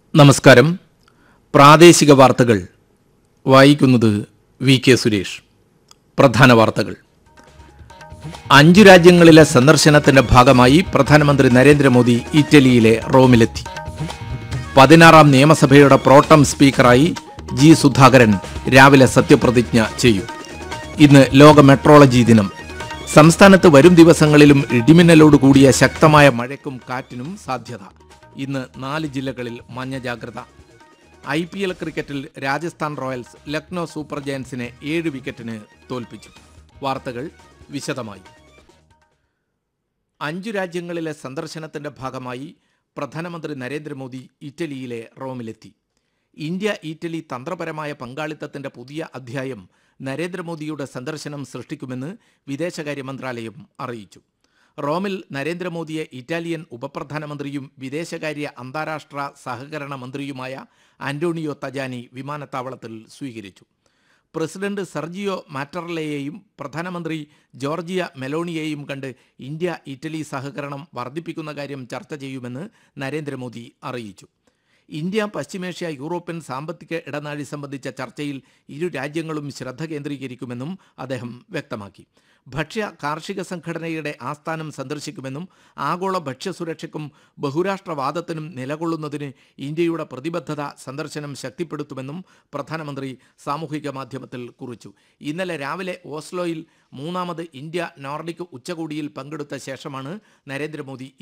നമസ്കാരം പ്രാദേശിക വാർത്തകൾ വായിക്കുന്നത് വി കെ സുരേഷ് പ്രധാന വാർത്തകൾ അഞ്ചു രാജ്യങ്ങളിലെ സന്ദർശനത്തിന്റെ ഭാഗമായി പ്രധാനമന്ത്രി നരേന്ദ്രമോദി ഇറ്റലിയിലെ റോമിലെത്തി പതിനാറാം നിയമസഭയുടെ പ്രോട്ടം സ്പീക്കറായി ജി സുധാകരൻ രാവിലെ സത്യപ്രതിജ്ഞ ചെയ്യും ഇന്ന് ലോക മെട്രോളജി ദിനം സംസ്ഥാനത്ത് വരും ദിവസങ്ങളിലും ഇടിമിന്നലോട് കൂടിയ ശക്തമായ മഴയ്ക്കും കാറ്റിനും സാധ്യത ഇന്ന് നാല് ജില്ലകളിൽ മഞ്ഞ ജാഗ്രത ഐ പി എൽ ക്രിക്കറ്റിൽ രാജസ്ഥാൻ റോയൽസ് ലക്നോ സൂപ്പർ ജയൻസിനെ ഏഴ് വിക്കറ്റിന് തോൽപ്പിച്ചു വാർത്തകൾ വിശദമായി അഞ്ചു രാജ്യങ്ങളിലെ സന്ദർശനത്തിന്റെ ഭാഗമായി പ്രധാനമന്ത്രി നരേന്ദ്രമോദി ഇറ്റലിയിലെ റോമിലെത്തി ഇന്ത്യ ഇറ്റലി തന്ത്രപരമായ പങ്കാളിത്തത്തിന്റെ പുതിയ അധ്യായം നരേന്ദ്രമോദിയുടെ സന്ദർശനം സൃഷ്ടിക്കുമെന്ന് വിദേശകാര്യ മന്ത്രാലയം അറിയിച്ചു റോമിൽ നരേന്ദ്രമോദിയെ ഇറ്റാലിയൻ ഉപപ്രധാനമന്ത്രിയും വിദേശകാര്യ അന്താരാഷ്ട്ര സഹകരണ മന്ത്രിയുമായ ആന്റോണിയോ തജാനി വിമാനത്താവളത്തിൽ സ്വീകരിച്ചു പ്രസിഡന്റ് സെർജിയോ മാറ്റർലയെയും പ്രധാനമന്ത്രി ജോർജിയ മെലോണിയെയും കണ്ട് ഇന്ത്യ ഇറ്റലി സഹകരണം വർദ്ധിപ്പിക്കുന്ന കാര്യം ചർച്ച ചെയ്യുമെന്ന് നരേന്ദ്രമോദി അറിയിച്ചു ഇന്ത്യ പശ്ചിമേഷ്യ യൂറോപ്യൻ സാമ്പത്തിക ഇടനാഴി സംബന്ധിച്ച ചർച്ചയിൽ ഇരു രാജ്യങ്ങളും ശ്രദ്ധ കേന്ദ്രീകരിക്കുമെന്നും അദ്ദേഹം വ്യക്തമാക്കി ഭക്ഷ്യ കാർഷിക സംഘടനയുടെ ആസ്ഥാനം സന്ദർശിക്കുമെന്നും ആഗോള ഭക്ഷ്യസുരക്ഷയ്ക്കും ബഹുരാഷ്ട്രവാദത്തിനും നിലകൊള്ളുന്നതിന് ഇന്ത്യയുടെ പ്രതിബദ്ധത സന്ദർശനം ശക്തിപ്പെടുത്തുമെന്നും പ്രധാനമന്ത്രി സാമൂഹിക മാധ്യമത്തിൽ കുറിച്ചു ഇന്നലെ രാവിലെ ഓസ്ലോയിൽ മൂന്നാമത് ഇന്ത്യ നോർഡിക് ഉച്ചകോടിയിൽ പങ്കെടുത്ത ശേഷമാണ് നരേന്ദ്രമോദി